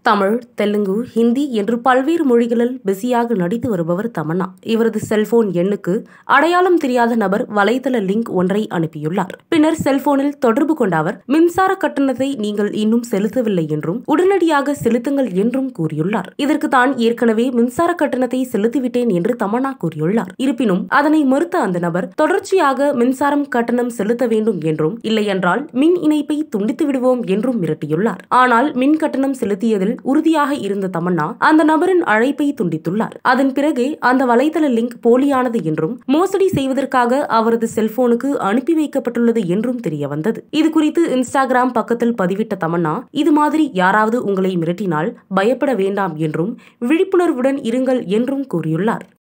தமிழ் தெலுங்கு ஹிந்தி என்று பல்வேறு மொழிகளில் பிஸியாக நடித்து வருபவர் தமன்னா இவரது செல்போன் எண்ணுக்கு அடையாளம் தெரியாத நபர் வலைதள லிங்க் ஒன்றை அனுப்பியுள்ளார் பின்னர் செல்போனில் தொடர்பு கொண்ட அவர் மின்சார கட்டணத்தை நீங்கள் இன்னும் செலுத்தவில்லை என்றும் உடனடியாக செலுத்துங்கள் என்றும் கூறியுள்ளார் இதற்கு தான் ஏற்கனவே மின்சார கட்டணத்தை செலுத்திவிட்டேன் என்று தமன்னா கூறியுள்ளார் இருப்பினும் அதனை மறுத்த அந்த நபர் தொடர்ச்சியாக மின்சாரம் கட்டணம் செலுத்த வேண்டும் என்றும் இல்லையென்றால் மின் இணைப்பை துண்டித்து விடுவோம் என்றும் மிரட்டியுள்ளார் ஆனால் மின் கட்டணம் செலுத்தியதில் உறுதியாக இருந்த தமன்னா அந்த நபரின் அழைப்பை துண்டித்துள்ளார் அதன் பிறகே அந்த வலைதள லிங்க் போலியானது என்றும் மோசடி செய்வதற்காக அவரது செல்போனுக்கு அனுப்பி வைக்கப்பட்டுள்ளது என்றும் தெரிய வந்தது இது குறித்து இன்ஸ்டாகிராம் பக்கத்தில் பதிவிட்ட தமன்னா இது மாதிரி யாராவது உங்களை மிரட்டினால் பயப்பட வேண்டாம் என்றும் விழிப்புணர்வுடன் இருங்கள் என்றும் கூறியுள்ளார்